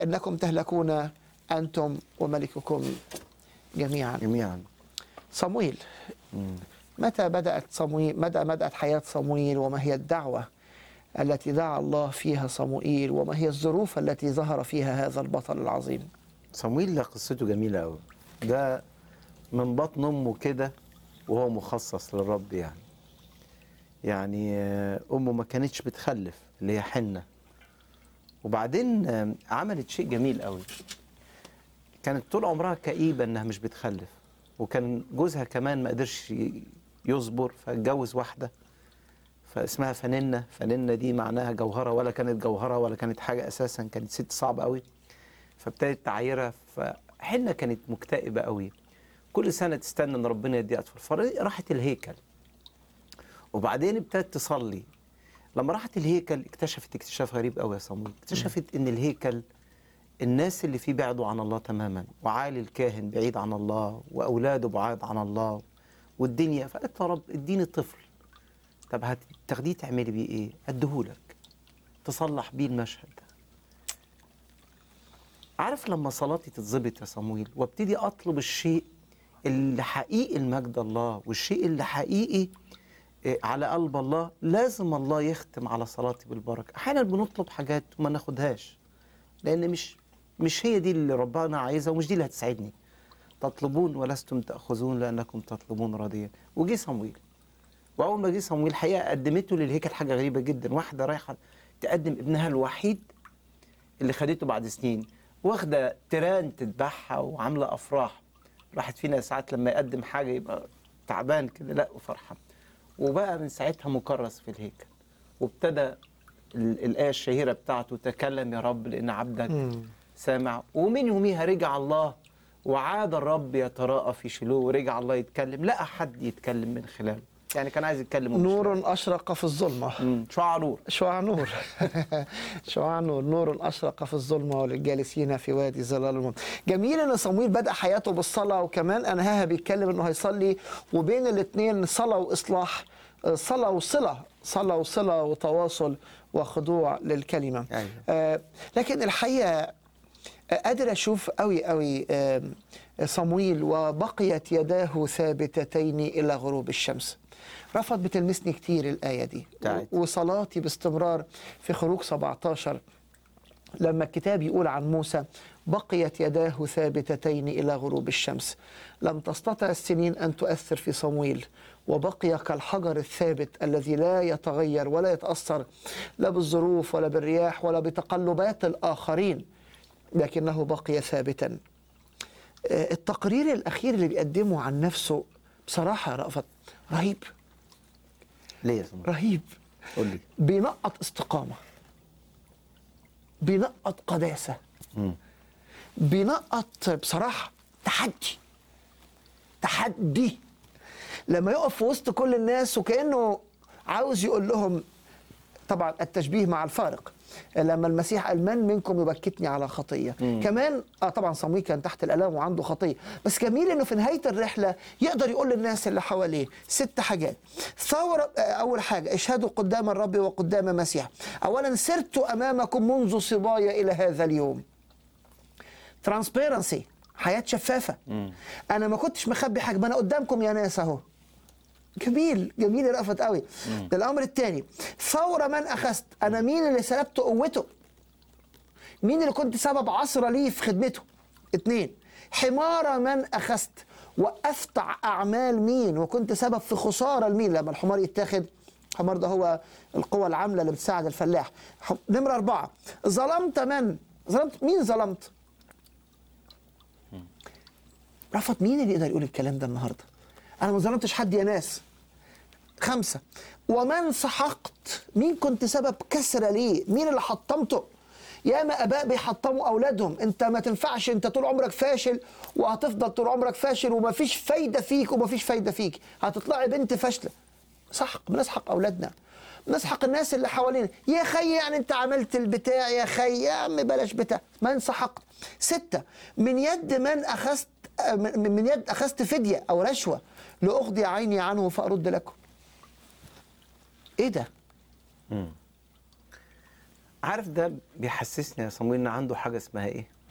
انكم تهلكون انتم وملككم جميعا جميعا صمويل متى بدات صمويل متى بدات حياه صمويل وما هي الدعوه التي دعا الله فيها صموئيل وما هي الظروف التي ظهر فيها هذا البطل العظيم صمويل ده قصته جميلة قوي ده من بطن أمه كده وهو مخصص للرب يعني يعني آه، أمه ما كانتش بتخلف اللي هي حنة وبعدين آه، عملت شيء جميل قوي كانت طول عمرها كئيبة إنها مش بتخلف وكان جوزها كمان ما قدرش ي- يصبر فاتجوز واحدة فاسمها فننة فننة دي معناها جوهرة ولا كانت جوهرة ولا كانت حاجة أساسا كانت ست صعبة قوي فابتدت تعايرها فحنة كانت مكتئبة قوي كل سنة تستنى ان ربنا يديها اطفال فراحت الهيكل وبعدين ابتدت تصلي لما راحت الهيكل اكتشفت اكتشاف غريب قوي يا صمويل اكتشفت ان الهيكل الناس اللي فيه بعدوا عن الله تماما وعالي الكاهن بعيد عن الله واولاده بعاد عن الله والدنيا فقالت يا رب اديني طفل طب هتاخديه تعملي بيه ايه؟ اديهولك تصلح بيه المشهد ده عارف لما صلاتي تتظبط يا صمويل وابتدي اطلب الشيء اللي حقيقي المجد الله والشيء اللي حقيقي إيه، على قلب الله لازم الله يختم على صلاتي بالبركه احيانا بنطلب حاجات وما ناخدهاش لان مش مش هي دي اللي ربنا عايزها ومش دي اللي هتسعدني تطلبون ولستم تاخذون لانكم تطلبون راضيا وجي صمويل واول ما جه صمويل الحقيقه قدمته للهيكل حاجه غريبه جدا واحده رايحه تقدم ابنها الوحيد اللي خدته بعد سنين واخده تيران تذبحها وعامله افراح راحت فينا ساعات لما يقدم حاجه يبقى تعبان كده لا وفرحان وبقى من ساعتها مكرس في الهيكل وابتدى ال- الايه الشهيره بتاعته تكلم يا رب لان عبدك سامع ومن يوميها رجع الله وعاد الرب يتراءى في شلوه ورجع الله يتكلم لقى حد يتكلم من خلاله يعني كان عايز يتكلم ومش لاقي. نور اشرق في الظلمه مم، شعاع نور شعاع نور شعاع نور نور أشرق في الظلمة وللجالسين في وادي ظلال الموت جميل أن صمويل بدأ حياته بالصلاة وكمان أنهاها بيتكلم أنه هيصلي وبين الاثنين صلاة وإصلاح آه، صلاة وصلة صلاة وصلة وتواصل وخضوع للكلمة أيوة. آه، لكن الحقيقة آه، قادر أشوف قوي قوي آه، صمويل وبقيت يداه ثابتتين إلى غروب الشمس رفض بتلمسني كتير الآية دي بتاعت. وصلاتي باستمرار في خروج 17 لما الكتاب يقول عن موسى بقيت يداه ثابتتين إلى غروب الشمس لم تستطع السنين أن تؤثر في صمويل وبقي كالحجر الثابت الذي لا يتغير ولا يتأثر لا بالظروف ولا بالرياح ولا بتقلبات الآخرين لكنه بقي ثابتا آه، التقرير الأخير اللي بيقدمه عن نفسه بصراحة يا رأفت رهيب ليه يا صمويل رهيب قول لي بينقط استقامة بينقط قداسة مم. بينقط بصراحة تحدي تحدي لما يقف في وسط كل الناس وكأنه عاوز يقول لهم طبعا التشبيه مع الفارق لما المسيح قال من منكم يبكتني على خطيه مم. كمان اه طبعا صمويل كان تحت الالام وعنده خطيه بس جميل انه في نهايه الرحله يقدر يقول للناس اللي حواليه ست حاجات ثوره آه، اول حاجه اشهدوا قدام الرب وقدام المسيح اولا سرت امامكم منذ صبايا الى هذا اليوم ترانسبيرنسي حياه شفافه انا ما كنتش مخبي حاجه ما انا قدامكم يا ناس اهو جميل جميل رأفت قوي الامر الثاني ثوره من اخذت انا مين اللي سلبت قوته مين اللي كنت سبب عصره ليه في خدمته اثنين حمار من اخذت وقفت اعمال مين وكنت سبب في خساره لمين لما الحمار يتاخد الحمار ده هو القوة العاملة اللي بتساعد الفلاح ح- نمرة أربعة ظلمت من ظلمت مين ظلمت رفض مين اللي يقدر يقول الكلام ده النهارده انا ما ظلمتش حد يا ناس خمسة ومن سحقت مين كنت سبب كسرة ليه مين اللي حطمته ياما اباء بيحطموا اولادهم انت ما تنفعش انت طول عمرك فاشل وهتفضل طول عمرك فاشل ومفيش فايده فيك ومفيش فايده فيك هتطلعي بنت فاشله سحق بنسحق اولادنا نسحق الناس اللي حوالينا يا خي يعني انت عملت البتاع يا خي يا عم بلاش بتاع من سحقت ستة من يد من اخذت من من يد اخذت فديه او رشوه لاغضي عيني عنه فارد لكم ايه ده عارف ده بيحسسني يا صمويل ان عنده حاجه اسمها ايه